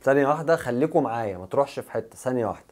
ثانيه واحده خليكم معايا ما تروحش في حته ثانيه واحده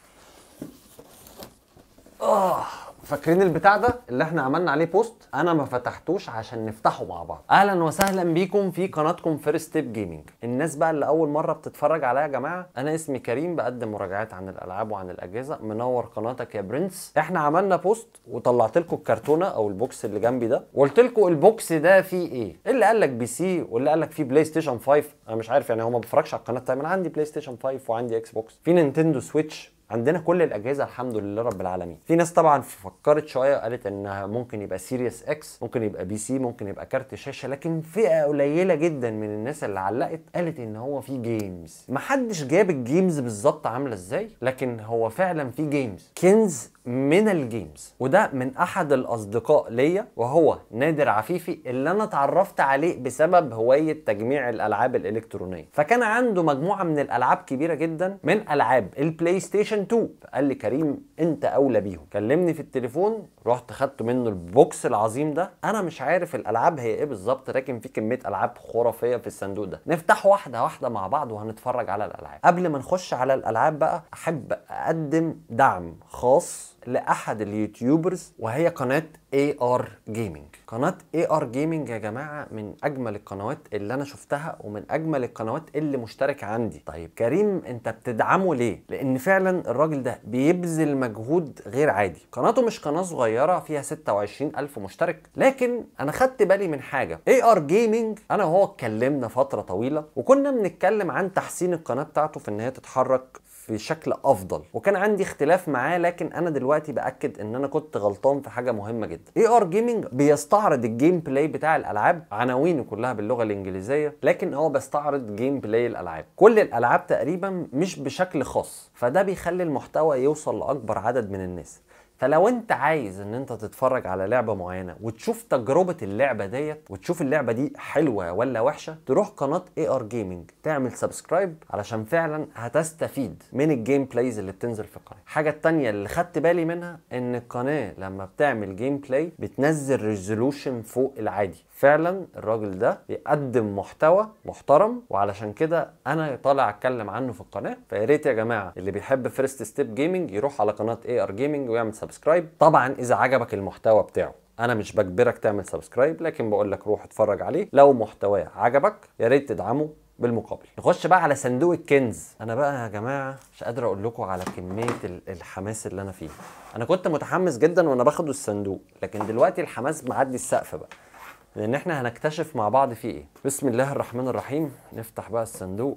اه فاكرين البتاع ده اللي احنا عملنا عليه بوست انا ما فتحتوش عشان نفتحه مع بعض اهلا وسهلا بيكم في قناتكم فيرست ستيب جيمنج الناس بقى اللي اول مره بتتفرج عليا يا جماعه انا اسمي كريم بقدم مراجعات عن الالعاب وعن الاجهزه منور قناتك يا برنس احنا عملنا بوست وطلعت لكم الكرتونه او البوكس اللي جنبي ده وقلت لكم البوكس ده فيه ايه اللي قال لك بي سي واللي قال لك فيه بلاي ستيشن 5 انا مش عارف يعني هو ما بيتفرجش على القناه بتاعتي انا عندي بلاي ستيشن 5 وعندي اكس بوكس في نينتندو سويتش عندنا كل الاجهزه الحمد لله رب العالمين في ناس طبعا فكرت شويه قالت انها ممكن يبقى سيريس اكس ممكن يبقى بي سي ممكن يبقى كارت شاشه لكن فئه قليله جدا من الناس اللي علقت قالت ان هو في جيمز محدش جاب الجيمز بالظبط عامله ازاي لكن هو فعلا في جيمز كنز من الجيمز وده من احد الاصدقاء ليا وهو نادر عفيفي اللي انا اتعرفت عليه بسبب هوايه تجميع الالعاب الالكترونيه فكان عنده مجموعه من الالعاب كبيره جدا من العاب البلاي ستيشن 2 فقال لي كريم انت اولى بيهم كلمني في التليفون رحت خدت منه البوكس العظيم ده انا مش عارف الالعاب هي ايه بالظبط لكن في كميه العاب خرافيه في الصندوق ده نفتح واحده واحده مع بعض وهنتفرج على الالعاب قبل ما نخش على الالعاب بقى احب اقدم دعم خاص لاحد اليوتيوبرز وهي قناه اي ار جيمنج قناه اي ار جيمنج يا جماعه من اجمل القنوات اللي انا شفتها ومن اجمل القنوات اللي مشتركه عندي طيب كريم انت بتدعمه ليه لان فعلا الراجل ده بيبذل مجهود غير عادي قناته مش قناه صغيره فيها 26 الف مشترك لكن انا خدت بالي من حاجه اي ار جيمنج انا وهو اتكلمنا فتره طويله وكنا بنتكلم عن تحسين القناه بتاعته في ان هي تتحرك في شكل افضل وكان عندي اختلاف معاه لكن انا دلوقتي باكد ان انا كنت غلطان في حاجه مهمه جدا اي ار جيمنج بيستعرض الجيم بلاي بتاع الالعاب عناوينه كلها باللغه الانجليزيه لكن هو بيستعرض جيم بلاي الالعاب كل الالعاب تقريبا مش بشكل خاص فده بيخلي المحتوى يوصل لاكبر عدد من الناس فلو انت عايز ان انت تتفرج على لعبه معينه وتشوف تجربه اللعبه ديت وتشوف اللعبه دي حلوه ولا وحشه تروح قناه اي ار جيمنج تعمل سبسكرايب علشان فعلا هتستفيد من الجيم بلايز اللي بتنزل في القناه الحاجه التانية اللي خدت بالي منها ان القناه لما بتعمل جيم بلاي بتنزل ريزولوشن فوق العادي فعلا الراجل ده بيقدم محتوى محترم وعلشان كده انا طالع اتكلم عنه في القناه فيا ريت يا جماعه اللي بيحب فيرست ستيب جيمنج يروح على قناه اي ار جيمنج ويعمل سبسكرايب طبعا اذا عجبك المحتوى بتاعه انا مش بجبرك تعمل سبسكرايب لكن بقول لك روح اتفرج عليه لو محتواه عجبك يا ريت تدعمه بالمقابل نخش بقى على صندوق الكنز انا بقى يا جماعه مش قادر اقول لكم على كميه ال- الحماس اللي انا فيه انا كنت متحمس جدا وانا باخد الصندوق لكن دلوقتي الحماس معدي السقف بقى لان احنا هنكتشف مع بعض فيه ايه بسم الله الرحمن الرحيم نفتح بقى الصندوق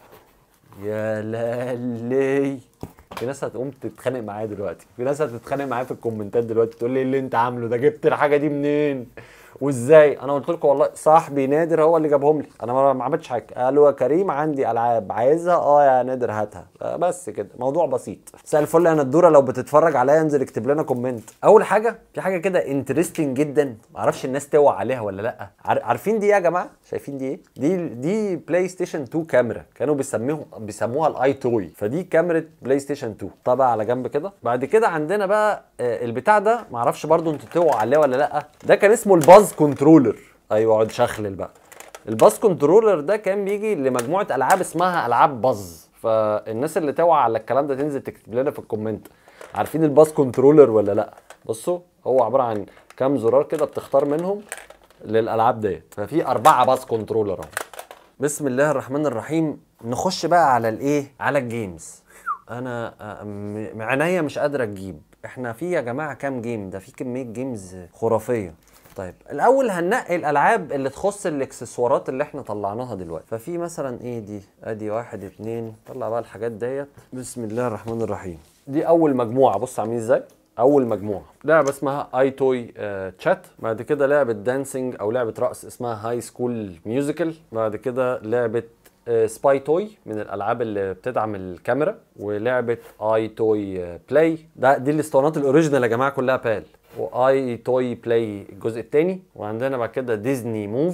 يا لالي في ناس هتقوم تتخانق معايا دلوقتي في ناس هتتخانق معايا في الكومنتات دلوقتي تقول لي ايه اللي انت عامله ده جبت الحاجه دي منين وازاي انا قلت لكم والله صاحبي نادر هو اللي جابهم لي انا ما ما عملتش حاجه قالوا يا كريم عندي العاب عايزها اه يا نادر هاتها آه بس كده موضوع بسيط مساء الفل يا ندوره لو بتتفرج عليا انزل اكتب لنا كومنت اول حاجه في حاجه كده انترستنج جدا معرفش الناس توعى عليها ولا لا عار- عارفين دي ايه يا جماعه شايفين دي ايه دي دي بلاي ستيشن 2 كاميرا كانوا بيسموه بيسموها الاي توي فدي كاميرا بلاي ستيشن 2 طبعا على جنب كده بعد كده عندنا بقى آه، البتاع ده معرفش برضو انتوا توعوا عليه ولا لا ده كان اسمه الباز كنترولر ايوه اقعد شخلل بقى الباز كنترولر ده كان بيجي لمجموعه العاب اسمها العاب باز فالناس اللي توعى على الكلام ده تنزل تكتب لنا في الكومنت عارفين الباز كنترولر ولا لا بصوا هو عباره عن كام زرار كده بتختار منهم للالعاب ديت ففي اربعه باز كنترولر اهو بسم الله الرحمن الرحيم نخش بقى على الايه على الجيمز انا آه، م- عينيا مش قادره تجيب احنا في يا جماعه كام جيم ده في كميه جيمز خرافيه طيب الاول هننقي الالعاب اللي تخص الاكسسوارات اللي احنا طلعناها دلوقتي ففي مثلا ايه دي ادي واحد اتنين طلع بقى الحاجات ديت بسم الله الرحمن الرحيم دي اول مجموعه بص عاملين ازاي اول مجموعه لعبه اسمها اي توي تشات بعد كده لعبه دانسينج او لعبه رقص اسمها هاي سكول ميوزيكال بعد كده لعبه سباي توي من الالعاب اللي بتدعم الكاميرا ولعبه اي توي بلاي ده دي الاسطوانات الاوريجينال يا جماعه كلها بال واي توي بلاي الجزء الثاني وعندنا بعد كده ديزني موف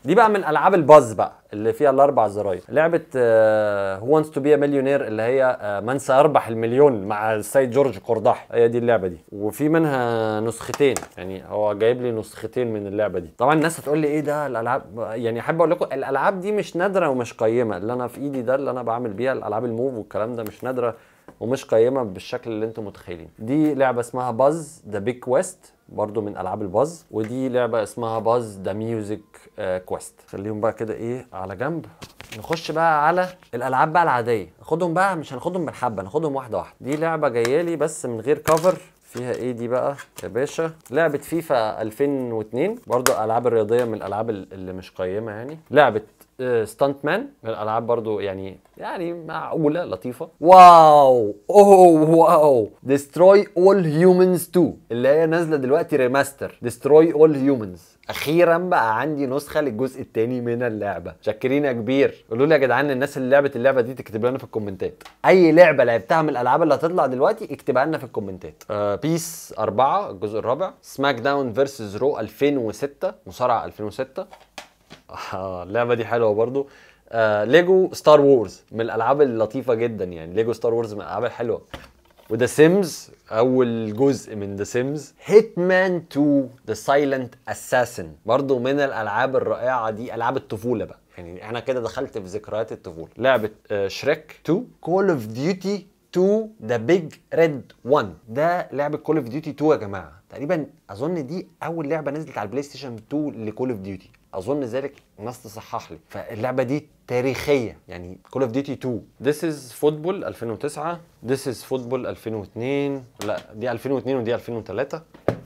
دي بقى من العاب الباز بقى اللي فيها الاربع زراير لعبه هو وانتس تو بي مليونير اللي هي آه، من سيربح المليون مع السيد جورج قرداحي هي دي اللعبه دي وفي منها نسختين يعني هو جايب لي نسختين من اللعبه دي طبعا الناس هتقول لي ايه ده الالعاب يعني احب اقول لكم الالعاب دي مش نادره ومش قيمه اللي انا في ايدي ده اللي انا بعمل بيها الالعاب الموف والكلام ده مش نادره ومش قيمه بالشكل اللي انتم متخيلين دي لعبه اسمها باز ذا بيج كويست برضو من العاب الباز ودي لعبه اسمها باز ذا ميوزك كويست خليهم بقى كده ايه على جنب نخش بقى على الالعاب بقى العاديه ناخدهم بقى مش هناخدهم بالحبه ناخدهم واحده واحده دي لعبه جايه لي بس من غير كفر فيها ايه دي بقى يا باشا لعبه فيفا 2002 برضو الالعاب الرياضيه من الالعاب اللي مش قيمه يعني لعبه ستانت مان من الالعاب برضو يعني يعني معقوله لطيفه واو اوه واو ديستروي اول هيومنز 2 اللي هي نازله دلوقتي ريماستر ديستروي اول هيومنز اخيرا بقى عندي نسخه للجزء الثاني من اللعبه شاكرين يا كبير قولوا لي يا جدعان الناس اللي لعبت اللعبه دي تكتب لنا في الكومنتات اي لعبه لعبتها من الالعاب اللي هتطلع دلوقتي اكتبها لنا في الكومنتات آه بيس 4 الجزء الرابع سماك داون فيرسز رو 2006 مصارعه 2006 آه اللعبه دي حلوه برضو آه ليجو ستار وورز من الالعاب اللطيفه جدا يعني ليجو ستار وورز من الالعاب الحلوه وذا سيمز اول جزء من ذا سيمز هيتمان 2 ذا سايلنت اساسن برضو من الالعاب الرائعه دي العاب الطفوله بقى يعني انا كده دخلت في ذكريات الطفوله لعبه آه شريك 2 كول اوف ديوتي 2 ذا بيج ريد 1 ده لعبه كول اوف ديوتي 2 يا جماعه تقريبا اظن دي اول لعبه نزلت على البلاي ستيشن 2 لكول اوف ديوتي اظن ذلك الناس تصحح لي فاللعبه دي تاريخيه يعني كول اوف ديوتي 2 This is فوتبول 2009 This is فوتبول 2002 لا دي 2002 ودي 2003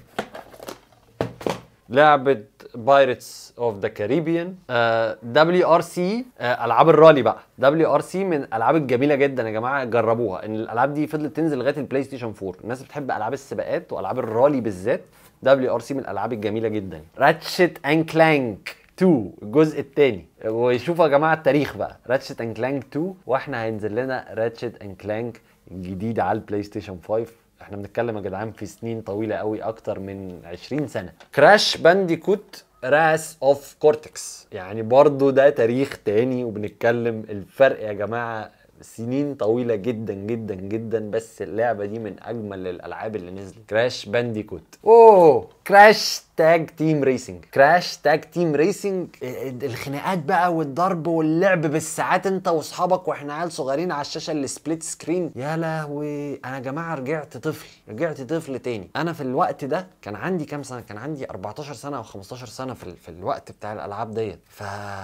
لعبه بايرتس اوف ذا كاريبيان دبليو ار سي العاب الرالي بقى دبليو ار سي من الالعاب الجميله جدا يا جماعه جربوها ان الالعاب دي فضلت تنزل لغايه البلاي ستيشن 4 الناس بتحب العاب السباقات والعاب الرالي بالذات دبليو ار سي من الالعاب الجميله جدا راتشت ان كلانك 2 الجزء الثاني وشوفوا يا جماعه التاريخ بقى راتشت ان كلانك 2 واحنا هينزل لنا راتشت ان كلانك الجديد على البلاي ستيشن 5 احنا بنتكلم يا جدعان في سنين طويله قوي اكتر من 20 سنه كراش بانديكوت راس اوف كورتكس يعني برضو ده تاريخ تاني وبنتكلم الفرق يا جماعه سنين طويله جدا جدا جدا بس اللعبه دي من اجمل الالعاب اللي نزلت كراش بانديكوت اوه كراش تاج تيم ريسنج كراش تاج تيم ريسنج الخناقات بقى والضرب واللعب بالساعات انت واصحابك واحنا عيال صغيرين على الشاشه السبليت سكرين يا لهوي انا يا جماعه رجعت طفل رجعت طفل تاني انا في الوقت ده كان عندي كام سنه كان عندي 14 سنه او 15 سنه في, ال... في الوقت بتاع الالعاب ديت ف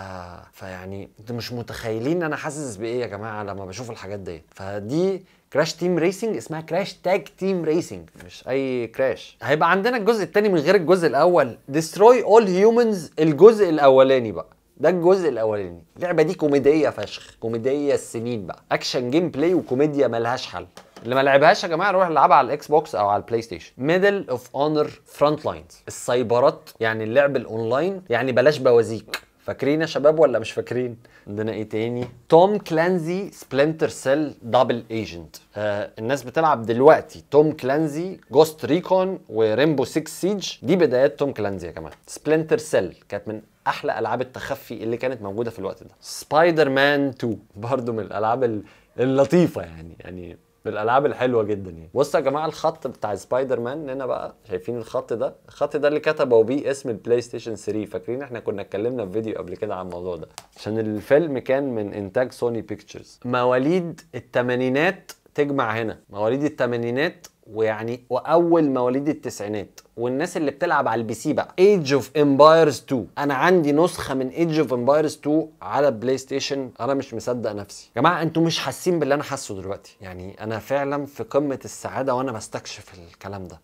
فيعني انتوا مش متخيلين انا حاسس بايه يا جماعه لما بشوف الحاجات ديت فدي كراش تيم ريسنج اسمها كراش تاج تيم ريسنج مش اي كراش هيبقى عندنا الجزء الثاني من غير الجزء الاول ديستروي اول هيومنز الجزء الاولاني بقى ده الجزء الاولاني اللعبه دي كوميديه فشخ كوميديه السنين بقى اكشن جيم بلاي وكوميديا ملهاش حل اللي ما لعبهاش يا جماعه روح العبها على الاكس بوكس او على البلاي ستيشن ميدل اوف اونر فرونت لاينز السايبرات يعني اللعب الاونلاين يعني بلاش بوازيك فاكرين يا شباب ولا مش فاكرين؟ عندنا ايه تاني؟ توم كلانزي سبلنتر سيل دبل ايجنت آه الناس بتلعب دلوقتي توم كلانزي جوست ريكون وريمبو 6 سيج دي بدايات توم كلانزي يا جماعه سبلنتر سيل كانت من احلى العاب التخفي اللي كانت موجوده في الوقت ده سبايدر مان 2 برضو من الالعاب اللطيفه يعني يعني من الالعاب الحلوه جدا يعني بصوا يا جماعه الخط بتاع سبايدر مان هنا بقى شايفين الخط ده الخط ده اللي كتبوا بيه اسم البلاي ستيشن 3 فاكرين احنا كنا اتكلمنا في فيديو قبل كده عن الموضوع ده عشان الفيلم كان من انتاج سوني بيكتشرز مواليد الثمانينات تجمع هنا مواليد الثمانينات ويعني واول مواليد التسعينات والناس اللي بتلعب على البي سي بقى ايج اوف امبايرز 2 انا عندي نسخه من ايج اوف امبايرز 2 على بلاي ستيشن انا مش مصدق نفسي يا جماعه انتوا مش حاسين باللي انا حاسه دلوقتي يعني انا فعلا في قمه السعاده وانا بستكشف الكلام ده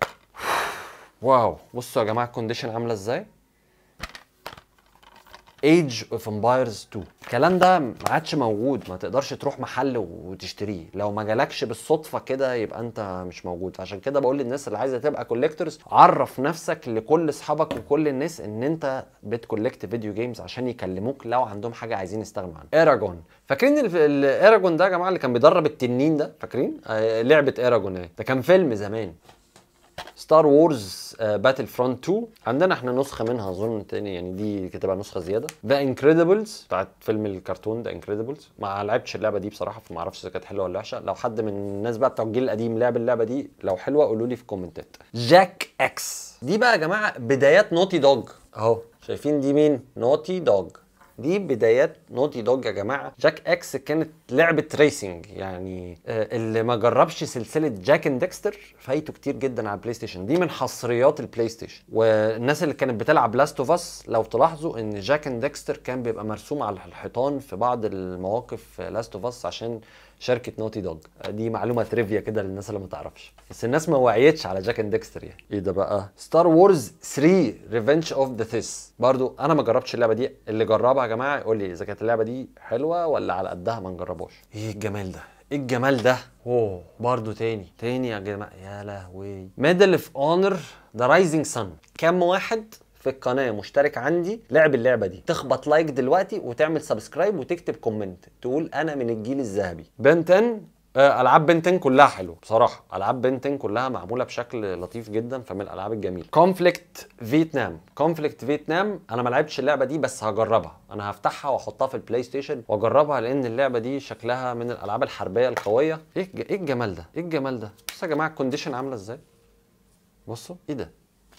واو بصوا يا جماعه الكونديشن عامله ازاي ايج اوف امبايرز 2 الكلام ده ما عادش موجود ما تقدرش تروح محل وتشتريه لو ما جالكش بالصدفه كده يبقى انت مش موجود عشان كده بقول للناس اللي عايزه تبقى كوليكتورز عرف نفسك لكل اصحابك وكل الناس ان انت بتكولكت فيديو جيمز عشان يكلموك لو عندهم حاجه عايزين يستغنوا عنها ايراجون فاكرين الايراجون ده يا جماعه اللي كان بيدرب التنين ده فاكرين آه لعبه ايراجون اهي ده كان فيلم زمان ستار وورز باتل فرونت 2 عندنا احنا نسخه منها اظن تاني يعني دي كتبها نسخه زياده ذا انكريدبلز بتاعت فيلم الكرتون ذا انكريدبلز ما لعبتش اللعبه دي بصراحه فما اعرفش اذا كانت حلوه ولا وحشه لو حد من الناس بقى بتوع الجيل القديم لعب اللعبه دي لو حلوه قولوا لي في الكومنتات جاك اكس دي بقى يا جماعه بدايات نوتي دوج اهو شايفين دي مين نوتي دوج دي بدايات نوتي دوج يا جماعه جاك اكس كانت لعبه ريسنج يعني آه، اللي ما جربش سلسله جاك اند ديكستر فايته كتير جدا على البلاي ستيشن دي من حصريات البلاي ستيشن والناس اللي كانت بتلعب لاست اوف اس لو تلاحظوا ان جاك اند ديكستر كان بيبقى مرسوم على الحيطان في بعض المواقف لاست اوف اس عشان شركه نوتي دوج دي معلومه تريفيا كده للناس اللي ما تعرفش بس الناس ما وعيتش على جاك اند ديكستر يعني ايه ده بقى ستار وورز 3 ريفنج اوف ذا ثيس برضو انا ما جربتش اللعبه دي اللي جربها يا جماعه يقول لي اذا كانت اللعبه دي حلوه ولا على قدها ما نجربهاش ايه الجمال ده ايه الجمال ده اوه برضو تاني تاني يا جماعه يا لهوي ميدل اوف اونر ذا رايزنج سن كام واحد في القناه مشترك عندي لعب اللعبه دي تخبط لايك دلوقتي وتعمل سبسكرايب وتكتب كومنت تقول انا من الجيل الذهبي بنتن آه، العاب بنتن كلها حلوه بصراحه العاب بنتن كلها معموله بشكل لطيف جدا فمن الالعاب الجميله كونفليكت فيتنام كونفليكت فيتنام انا ما لعبتش اللعبه دي بس هجربها انا هفتحها واحطها في البلاي ستيشن واجربها لان اللعبه دي شكلها من الالعاب الحربيه القويه ايه الج- ايه الجمال ده ايه الجمال ده بصوا يا جماعه الكونديشن عامله ازاي بصوا ايه ده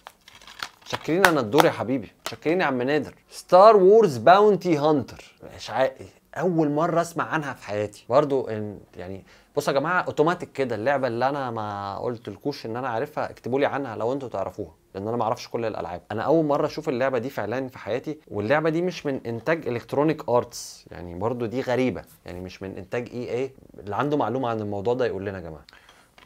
شكرين انا الدور يا حبيبي شكرين يا عم نادر ستار وورز باونتي هانتر مش عا- اول مره اسمع عنها في حياتي برضو إن يعني بصوا يا جماعه اوتوماتيك كده اللعبه اللي انا ما قلت لكوش ان انا عارفها اكتبوا لي عنها لو انتوا تعرفوها لان انا ما اعرفش كل الالعاب انا اول مره اشوف اللعبه دي فعلا في حياتي واللعبه دي مش من انتاج الكترونيك ارتس يعني برضو دي غريبه يعني مش من انتاج اي اي اللي عنده معلومه عن الموضوع ده يقول لنا يا جماعه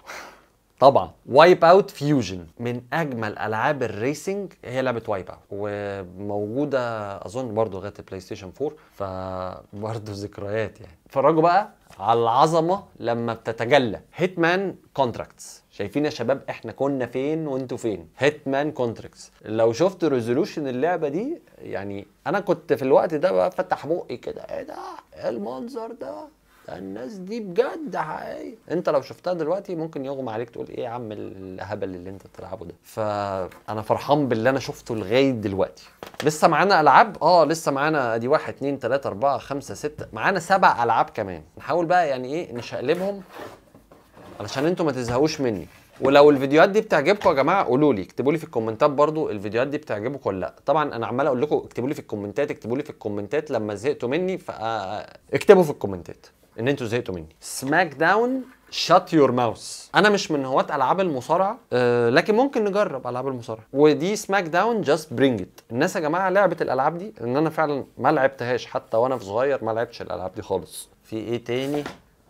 طبعا وايب اوت فيوجن من اجمل العاب الريسنج هي لعبه وايب اوت وموجوده اظن برضو لغايه البلاي ستيشن 4 فبرضه ذكريات يعني اتفرجوا بقى على العظمه لما بتتجلى هيتمان كونتراكتس شايفين يا شباب احنا كنا فين وانتوا فين هيتمان كونتراكتس لو شفت ريزولوشن اللعبه دي يعني انا كنت في الوقت ده بقى فتح بقي كده ايه ده ايه المنظر ده ده الناس دي بجد حقيقية انت لو شفتها دلوقتي ممكن يغمى عليك تقول ايه يا عم الهبل اللي انت بتلعبه ده فانا فرحان باللي انا شفته لغايه دلوقتي لسه معانا العاب اه لسه معانا ادي واحد اتنين تلاته اربعه خمسه سته معانا سبع العاب كمان نحاول بقى يعني ايه نشقلبهم علشان انتوا ما تزهقوش مني ولو الفيديوهات دي بتعجبكم يا جماعه قولوا لي اكتبوا لي في الكومنتات برضو الفيديوهات دي بتعجبكم ولا لا طبعا انا عمال اقول لكم اكتبوا لي في الكومنتات اكتبوا لي في الكومنتات لما زهقتوا مني فاكتبوا في الكومنتات ان انتوا زهقتوا مني سماك داون شات يور ماوس انا مش من هواة العاب المصارعه أه لكن ممكن نجرب العاب المصارعه ودي سماك داون جاست برينج ات الناس يا جماعه لعبه الالعاب دي ان انا فعلا ما لعبتهاش حتى وانا في صغير ما لعبتش الالعاب دي خالص في ايه تاني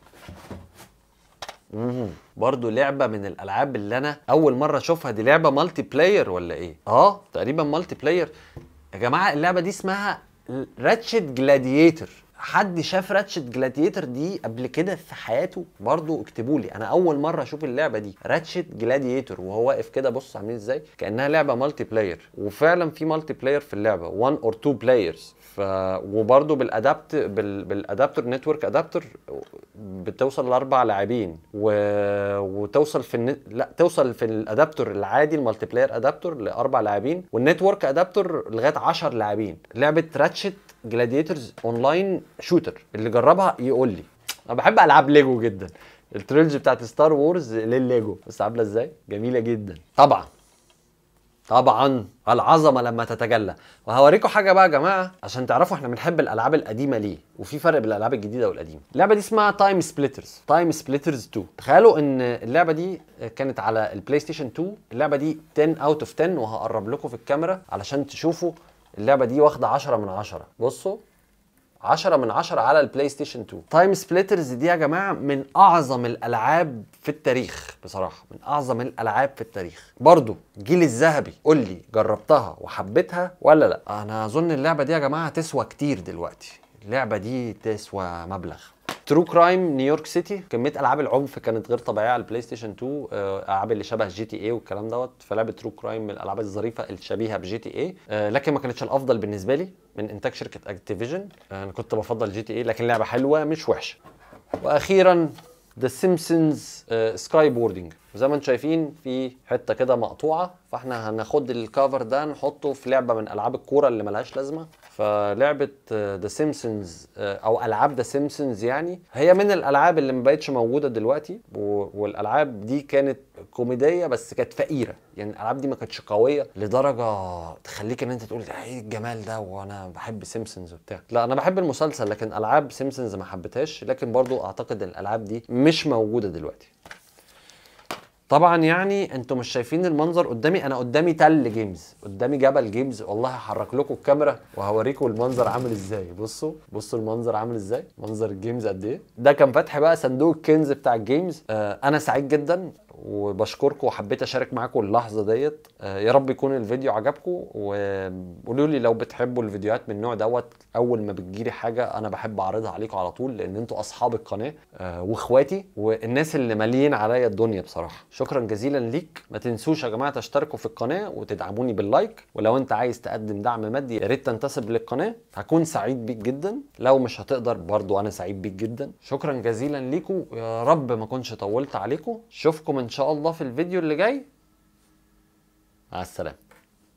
مم. برضو لعبه من الالعاب اللي انا اول مره اشوفها دي لعبه مالتي بلاير ولا ايه اه تقريبا مالتي بلاير يا جماعه اللعبه دي اسمها راتشت جلاديتر حد شاف راتشت جلاديتر دي قبل كده في حياته برضو اكتبوا لي انا اول مره اشوف اللعبه دي راتشت جلاديتور وهو واقف كده بص عاملين ازاي كانها لعبه مالتي بلاير وفعلا في مالتي بلاير في اللعبه 1 اور 2 بلايرز ف وبرده بالادابت بال... بالادابتر نتورك ادابتر بتوصل لاربع لاعبين و... وتوصل في الن... لا توصل في الادابتر العادي المالتي بلاير ادابتر لاربع لاعبين والنتورك ادابتر لغايه 10 لاعبين لعبه راتشت جلاديتورز اونلاين شوتر اللي جربها يقول لي انا بحب العاب ليجو جدا التريلج بتاعت ستار وورز للليجو بس عامله ازاي جميله جدا طبعا طبعا العظمه لما تتجلى وهوريكم حاجه بقى يا جماعه عشان تعرفوا احنا بنحب الالعاب القديمه ليه وفي فرق بين الالعاب الجديده والقديمه اللعبه دي اسمها تايم سبليترز تايم سبليترز 2 تخيلوا ان اللعبه دي كانت على البلاي ستيشن 2 اللعبه دي 10 اوت اوف 10 وهقرب لكم في الكاميرا علشان تشوفوا اللعبه دي واخده 10 من 10 بصوا 10 من 10 على البلاي ستيشن 2 تايم سبليترز دي يا جماعه من اعظم الالعاب في التاريخ بصراحه من اعظم الالعاب في التاريخ برضو الجيل الذهبي قول لي جربتها وحبيتها ولا لا انا اظن اللعبه دي يا جماعه تسوى كتير دلوقتي اللعبه دي تسوى مبلغ ترو كرايم نيويورك سيتي كميه العاب العنف كانت غير طبيعيه على البلاي ستيشن 2 آه، العاب اللي شبه جي تي اي والكلام دوت فلعبه ترو كرايم من الالعاب الظريفه الشبيهه بجي تي اي آه، لكن ما كانتش الافضل بالنسبه لي من انتاج شركه اكتيفيجن انا كنت بفضل جي تي اي لكن لعبه حلوه مش وحشه واخيرا ذا سيمبسونز سكاي بوردنج زي ما انتم شايفين في حته كده مقطوعه فاحنا هناخد الكفر ده نحطه في لعبه من العاب الكوره اللي ملهاش لازمه فلعبه ذا سيمبسونز او العاب ذا سيمبسونز يعني هي من الالعاب اللي ما بقتش موجوده دلوقتي و- والالعاب دي كانت كوميديه بس كانت فقيره يعني الالعاب دي ما كانتش قويه لدرجه تخليك ان انت تقول ده ايه الجمال ده وانا بحب سيمبسونز وبتاع لا انا بحب المسلسل لكن العاب سيمبسونز ما حبيتهاش لكن برضو اعتقد الالعاب دي مش موجوده دلوقتي طبعا يعني انتوا مش شايفين المنظر قدامي انا قدامي تل جيمز قدامي جبل جيمز والله هحرك لكم الكاميرا وهوريكم المنظر عامل ازاي بصوا بصوا المنظر عامل ازاي منظر الجيمز قد ايه ده كان فتح بقى صندوق الكنز بتاع الجيمز آه انا سعيد جدا وبشكركم وحبيت اشارك معاكم اللحظه ديت آه يا رب يكون الفيديو عجبكم وقولوا لي لو بتحبوا الفيديوهات من النوع دوت اول ما بتجيلي حاجه انا بحب اعرضها عليكم على طول لان انتوا اصحاب القناه آه واخواتي والناس اللي ماليين عليا الدنيا بصراحه شكرا جزيلا ليك ما تنسوش يا جماعه تشتركوا في القناه وتدعموني باللايك ولو انت عايز تقدم دعم مادي يا ريت تنتسب للقناه هكون سعيد بيك جدا لو مش هتقدر برضو انا سعيد بيك جدا شكرا جزيلا ليكم يا رب ما كنتش طولت عليكم اشوفكم ان شاء الله في الفيديو اللي جاي مع السلامه